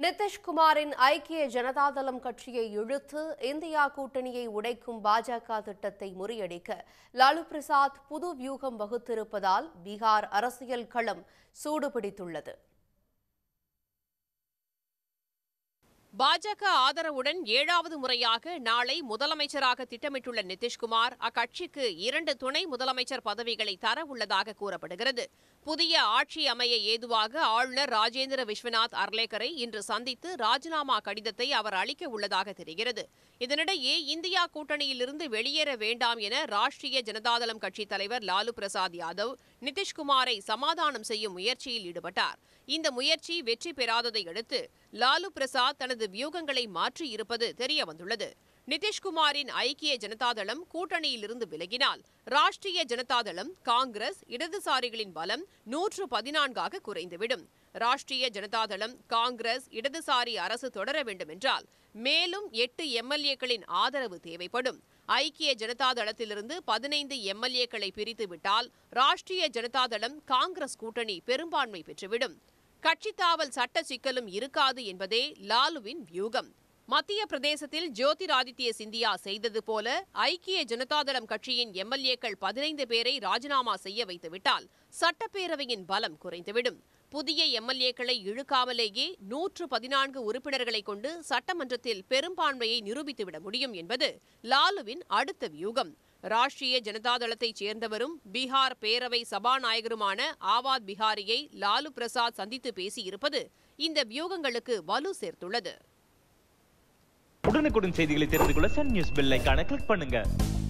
நிதிஷ்குமாரின் ஐக்கிய ஜனதாதளம் கட்சியை இழுத்து இந்தியா கூட்டணியை உடைக்கும் பாஜக திட்டத்தை முறியடிக்க லாலு பிரசாத் புது வியூகம் வகுத்திருப்பதால் பீகார் அரசியல் களம் சூடுபிடித்துள்ளது பாஜக ஆதரவுடன் ஏழாவது முறையாக நாளை முதலமைச்சராக திட்டமிட்டுள்ள நிதிஷ்குமார் அக்கட்சிக்கு இரண்டு துணை முதலமைச்சர் பதவிகளை தர உள்ளதாக கூறப்படுகிறது புதிய ஆட்சி அமைய ஏதுவாக ஆளுநர் ராஜேந்திர விஸ்வநாத் அர்லேக்கரை இன்று சந்தித்து ராஜினாமா கடிதத்தை அவர் அளிக்க உள்ளதாக தெரிகிறது இதனிடையே இந்தியா கூட்டணியிலிருந்து வெளியேற வேண்டாம் என ராஷ்டிரிய ஜனதாதளம் கட்சித் தலைவர் லாலு பிரசாத் யாதவ் நிதிஷ்குமாரை சமாதானம் செய்யும் முயற்சியில் ஈடுபட்டார் இந்த முயற்சி வெற்றி பெறாததை அடுத்து லாலு பிரசாத் தனது வியூகங்களை மாற்றியிருப்பது தெரியவந்துள்ளது நிதிஷ்குமாரின் ஐக்கிய ஜனதாதளம் கூட்டணியிலிருந்து விலகினால் ராஷ்டிரிய ஜனதாதளம் காங்கிரஸ் இடதுசாரிகளின் பலம் நூற்று பதினான்காக குறைந்துவிடும் ராஷ்டிரிய ஜனதாதளம் காங்கிரஸ் இடதுசாரி அரசு தொடர வேண்டும் என்றால் மேலும் எட்டு எம்எல்ஏக்களின் ஆதரவு தேவைப்படும் ஐக்கிய ஜனதாதளத்திலிருந்து பதினைந்து எம்எல்ஏக்களை பிரித்து விட்டால் ராஷ்டிரிய ஜனதாதளம் காங்கிரஸ் கூட்டணி பெரும்பான்மை பெற்றுவிடும் கட்சித்தாவல் சட்ட சிக்கலும் இருக்காது என்பதே லாலுவின் வியூகம் மத்திய பிரதேசத்தில் ஜோதிராதித்ய சிந்தியா செய்தது போல ஐக்கிய ஜனதாதளம் கட்சியின் எம்எல்ஏக்கள் பதினைந்து பேரை ராஜினாமா செய்ய வைத்துவிட்டால் சட்டப்பேரவையின் பலம் குறைந்துவிடும் புதிய எம்எல்ஏக்களை இழுக்காமலேயே நூற்று பதினான்கு உறுப்பினர்களை கொண்டு சட்டமன்றத்தில் பெரும்பான்மையை நிரூபித்துவிட முடியும் என்பது லாலுவின் அடுத்த வியூகம் ராஷ்டிரிய ஜனதாதளத்தைச் சேர்ந்தவரும் பீகார் பேரவை சபாநாயகருமான ஆவாத் பிஹாரியை லாலு பிரசாத் சந்தித்து பேசியிருப்பது இந்த வியூகங்களுக்கு வலு சேர்த்துள்ளது உடனுக்குடன் செய்திகளை தெரிந்து கொள்ள சன் நியூஸ் பெல் ஐகானை கிளிக் பண்ணுங்க